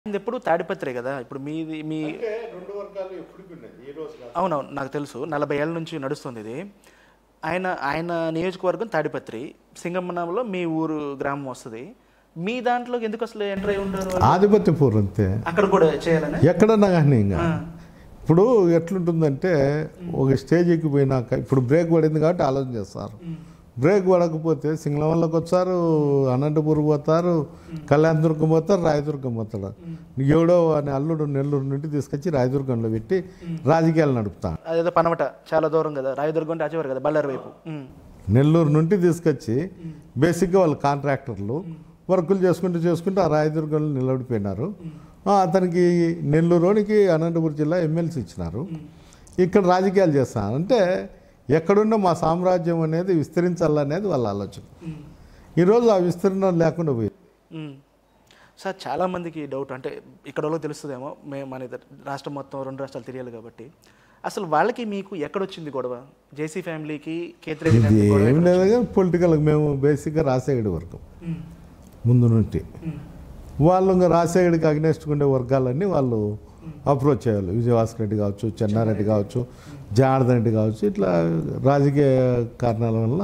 ఇది ఎప్పుడు తాడిపత్రే కదా ఇప్పుడు మీది మీ అంటే రెండు వర్గాలు ఎప్పటికీ ఉన్నది ఈ రోజు కాదు. అవునవును నాకు తెలుసు నలభై ఏళ్ళ నుంచి నడుస్తుంది ఇది ఆయన ఆయన నియోజకవర్గం తాడిపత్రి సింగమనంలో మీ ఊరు గ్రామం వస్తుంది మీ దాంట్లోకి ఎందుకు అసలు ఎంటర్ అయి ఉంటారు వాళ్ళు? ఆధిపత్య పూర్వం అంతే అక్కడ కూడా చేయాలని ఎక్కడన్నా కానీ ఇంకా ఇప్పుడు ఎట్లుంటుందంటే ఒక స్టేజ్కి పోయినాక ఇప్పుడు బ్రేక్ పడింది కాబట్టి ఆలోచన చేస్తారు బ్రేక్ పడకపోతే సింగళంలోకి వచ్చారు అనంతపురం పోతారు కళ్యాణదుర్గం పోతారు రాయదుర్గం పోతారు ఎవడో అని అల్లుడు నెల్లూరు నుండి తీసుకొచ్చి రాయదుర్గంలో పెట్టి రాజకీయాలు నడుపుతాను అదేదో పనమట చాలా దూరం కదా రాయదుర్గం అంటే అచేవారు కదా బళ్ళారి వైపు ఉమ్. నెల్లూరు నుండి తీసుకొచ్చి బేసిక్గా వాళ్ళు కాంట్రాక్టర్లు వర్కులు చేసుకుంటూ చేసుకుంటూ ఆ రాయదుర్గంలో నిలబడిపోయినారు ఆ, అతనికి నెల్లూరుకి అనంతపురం జిల్లా ఎమ్మెల్సీ ఇచ్చినారు ఇక్కడ రాజకీయాలు చేస్తాను అంటే ఎక్కడున్న మా సామ్రాజ్యం అనేది విస్తరించాలనేది వాళ్ళ ఆలోచన ఈరోజు ఆ విస్తరణ లేకుండా పోయింది ఉమ్. సార్ చాలా మందికి డౌట్ అంటే ఇక్కడ వాళ్ళకి తెలుస్తుందేమో మేము మన ఇద్దరు రాష్ట్రం మొత్తం రెండు రాష్ట్రాలు తెలియాలి కాబట్టి అసలు వాళ్ళకి మీకు ఎక్కడొచ్చింది గొడవ జేసీ ఫ్యామిలీకి కేతిరెడ్డి ఇది ఫ్యామిలీ గొడవ ఏం ఎక్కడ లేదు కానీ పొలిటికల్ మేము బేసిక్గా రాసేగడి వరకు ఉమ్. ముందు నుండి ఉమ్. వాళ్ళు ఇంకా రాజశేఖరికి అగ్నెస్ట్ ఉండే వర్గాలన్నీ వాళ్ళు అప్రోచ్ చేయాలి విజయభాస్కర్ రెడ్డి కావచ్చు చెన్నారెడ్డి కావచ్చు జనార్దన్ రెడ్డి కావచ్చు ఇట్లా రాజకీయ కారణాల వల్ల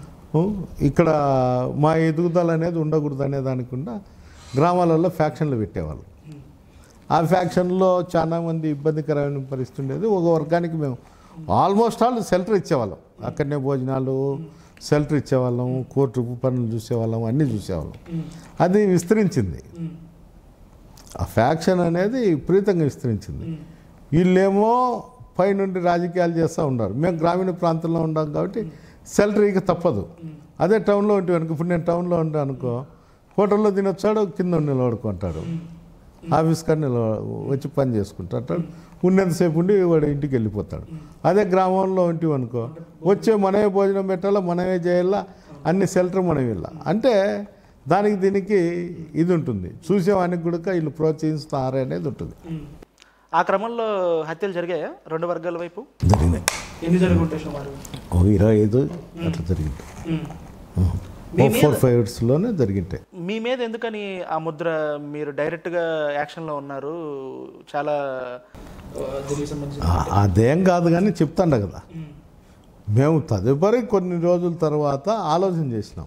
ఇక్కడ మా ఎదుగుదల అనేది ఉండకూడదు అనే దానికుండా గ్రామాలలో ఫ్యాక్షన్లు పెట్టేవాళ్ళు ఆ ఫ్యాక్షన్లో చాలా మంది ఇబ్బందికరమైన పరిస్థితి ఉండేది ఒక వర్గానికి మేము ఆల్మోస్ట్ ఆల్ షెల్టర్ ఇచ్చేవాళ్ళం అక్కడనే భోజనాలు షెల్టర్ ఇచ్చేవాళ్ళం కోర్టు పనులు చూసేవాళ్ళం అన్నీ చూసేవాళ్ళం అది విస్తరించింది ఉమ్. ఆ ఫ్యాక్షన్ అనేది విపరీతంగా విస్తరించింది వీళ్ళేమో పైనుండి రాజకీయాలు చేస్తూ ఉన్నారు మేము గ్రామీణ ప్రాంతంలో ఉన్నాం కాబట్టి షెల్టర్ ఇక తప్పదు అదే టౌన్లో ఉంటే అనుకో ఇప్పుడు నేను టౌన్లో ఉంటాను అనుకో హోటల్లో తినొచ్చాడు కింద నిలబడుకుంటాడు ఆఫీస్ కాడ నిలవ వచ్చి పని చేసుకుంటాడు ఉన్నంతసేపు ఉండి వాడు ఇంటికి వెళ్ళిపోతాడు అదే గ్రామంలో ఉంటే అనుకో వచ్చే మనమే భోజనం పెట్టాలా మనమే చేయాలా అన్ని షెల్టర్ మనం వెళ్ళా అంటే దానికి దీనికి ఇది ఉంటుంది చూసేవానికి కూడా వీళ్ళు ప్రోత్సహిస్తారు అనేది ఉంటుంది ఉమ్. ఆ క్రమంలో హత్యలు జరిగాయా రెండు వర్గాల వైపు జరిగినాయి ఎన్ని జరుగుంటాయి సుమారు ఓ ఇరవై ఐదు అట్లా జరిగింది ఉమ్. ఓ ఫోర్ ఫైవ్ ఇయర్స్లోనే జరిగింటాయి మీ మీద ఎందుకని ఆ ముద్ర మీరు డైరెక్ట్గా యాక్షన్లో ఉన్నారు చాలా ఆ, దీనికి సంబంధించి ఆ- అదేం కాదు కానీ చెప్తాండ కదా మేము తదుపరి కొన్ని రోజుల తర్వాత ఆలోచన చేసినాం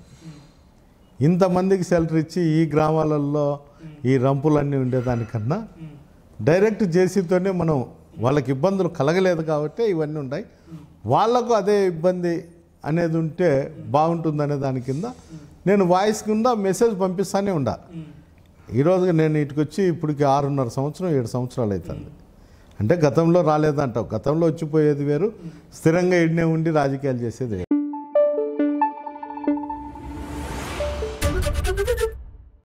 ఇంతమందికి షెల్టర్ ఇచ్చి ఈ గ్రామాలలో ఈ రంపులన్నీ ఉండేదానికన్నా డైరెక్ట్ జేసీతోనే మనం వాళ్ళకి ఇబ్బందులు కలగలేదు కాబట్టి ఇవన్నీ ఉన్నాయి వాళ్ళకు అదే ఇబ్బంది అనేది ఉంటే బాగుంటుందనే దాని కింద నేను వాయిస్ కింద మెసేజ్ పంపిస్తానే ఉండా ఈరోజు నేను ఇటుకు వచ్చి ఇప్పటికి ఆరున్నర సంవత్సరం ఏడు సంవత్సరాలు అవుతుంది అంటే గతంలో రాలేదంటావు గతంలో వచ్చిపోయేది వేరు స్థిరంగా ఇడినే ఉండి రాజకీయాలు చేసేది వేరు